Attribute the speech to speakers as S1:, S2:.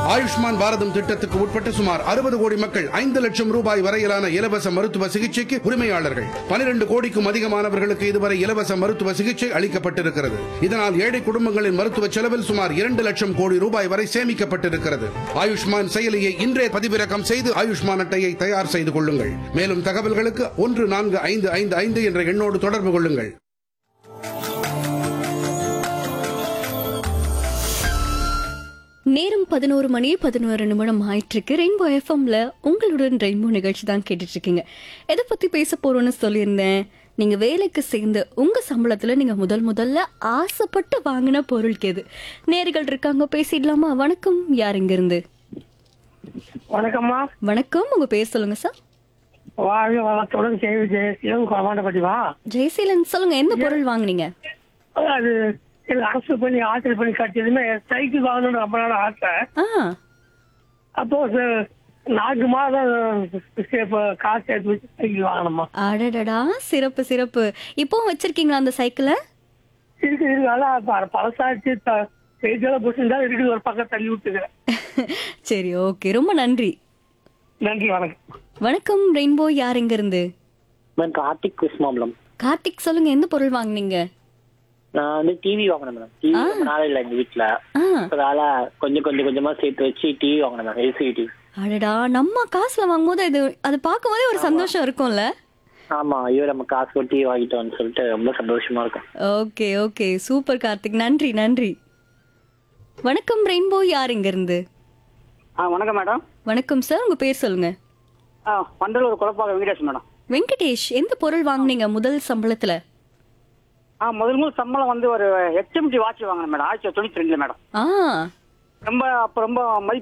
S1: ஆயுஷ்மான் பாரதம் திட்டத்துக்கு உட்பட்ட சுமார் அறுபது கோடி மக்கள் ஐந்து லட்சம் ரூபாய் வரையிலான இலவச மருத்துவ சிகிச்சைக்கு உரிமையாளர்கள் பனிரெண்டு கோடிக்கும் அதிகமானவர்களுக்கு இதுவரை இலவச மருத்துவ சிகிச்சை அளிக்கப்பட்டிருக்கிறது இதனால் ஏழை குடும்பங்களின் மருத்துவ செலவில் சுமார் இரண்டு லட்சம் கோடி ரூபாய் வரை சேமிக்கப்பட்டிருக்கிறது ஆயுஷ்மான் செயலியை இன்றே பதிவிறக்கம் செய்து ஆயுஷ்மான் அட்டையை தயார் செய்து கொள்ளுங்கள் மேலும் தகவல்களுக்கு ஒன்று நான்கு ஐந்து ஐந்து ஐந்து என்ற எண்ணோடு தொடர்பு கொள்ளுங்கள்
S2: நேரம் பதினோரு மணி பதினோரு நிமிடம் ஆயிட்டிருக்கு ரெயின்போ எஃப்எம்ல உங்களுடன் ரெயின்போ நிகழ்ச்சி தான் கேட்டுட்டு இருக்கீங்க எதை பத்தி பேச போறோம்னு சொல்லியிருந்தேன் நீங்க வேலைக்கு சேர்ந்து உங்க சம்பளத்துல நீங்க முதல் முதல்ல ஆசைப்பட்டு வாங்கின பொருளுக்கு எது நேர்கள் இருக்காங்க பேசிடலாமா வணக்கம் யார் இங்க இருந்து
S3: வணக்கம்மா
S2: வணக்கம் உங்க பேர் சொல்லுங்க சார்
S3: வாழ்க வளத்துடன் செய்தி ஜெயசீலம் கொமாண்டப்பட்டி வா
S2: ஜெயசீலன் சொல்லுங்க எந்த பொருள் வாங்குனீங்க
S3: அது எனக்கு அரசு பண்ணி ஆற்றல் பண்ணி கட்டியதுமே சைக்கிள் வாங்கணும்னு ரொம்ப நாள் ஆசை
S2: ஆ
S3: அப்போ ச- நான்கு மாதம் இப்ப காசு சேர்த்து வச்சு சைக்கிள் வாங்கணுமா
S2: அடடடா சிறப்பு சிறப்பு இப்போவும் வச்சிருக்கீங்களா அந்த சைக்கிளை
S3: இருக்கு இருக்கு அதான் ப- பழசாச்சு சைக்கிள் புடிச்சிருந்தா இருக்குது ஒரு பக்கம் தள்ளி விட்டுக்கிறேன்
S2: சரி ஓகே ரொம்ப நன்றி
S3: நன்றி வணக்கம்
S2: வணக்கம் ரெயின்போ யார் இங்க இருந்து
S4: மேம் கார்த்திக் குஸ்மாம்பலம்
S2: கார்த்திக் சொல்லுங்க எந்த பொருள் வாங்குனீங்க
S4: நான் வந்து டிவி வாங்கினேன் மேடம் டிவி ரொம்ப நாள் இல்லை எங்க வீட்டுல
S2: ஆ
S4: அதனால கொஞ்சம் கொஞ்சம் கொஞ்சமா சேர்த்து வச்சு டிவி வாங்கினேன் மேம் எல்சிடி டிவி
S2: அடடா நம்ம காசுல வாங்கும்போது இது அது பார்க்கும்போதே ஒரு சந்தோஷம் இருக்கும்ல
S4: ஆமா ஐயோ நம்ம காசு போட்டு டிவி வாங்கிட்டோம்னு சொல்லிட்டு ரொம்ப சந்தோஷமா இருக்கும்
S2: ஓகே ஓகே சூப்பர் கார்த்திக் நன்றி நன்றி வணக்கம் ரெயின்போ யார் இங்க இருந்து
S5: ஆ வணக்கம் மேடம்
S2: வணக்கம் சார் உங்க பேர் சொல்லுங்க
S5: ஆ வண்டலூர் குழப்பாக வெங்கடேஷ் மேடம்
S2: வெங்கடேஷ் எந்த பொருள் வாங்குனீங்க முதல் சம்பளத்துல
S5: ஆ முதல் முதல் சம்பளம் வந்து ஒரு ஹெச்எம்டி வாட்ச் வாங்கினேன் மேடம் ஆயிரத்தி தொண்ணூத்தி ரெண்டுல மேடம்
S2: ஆ
S5: ரொம்ப அப்போ ரொம்ப மதிப்பு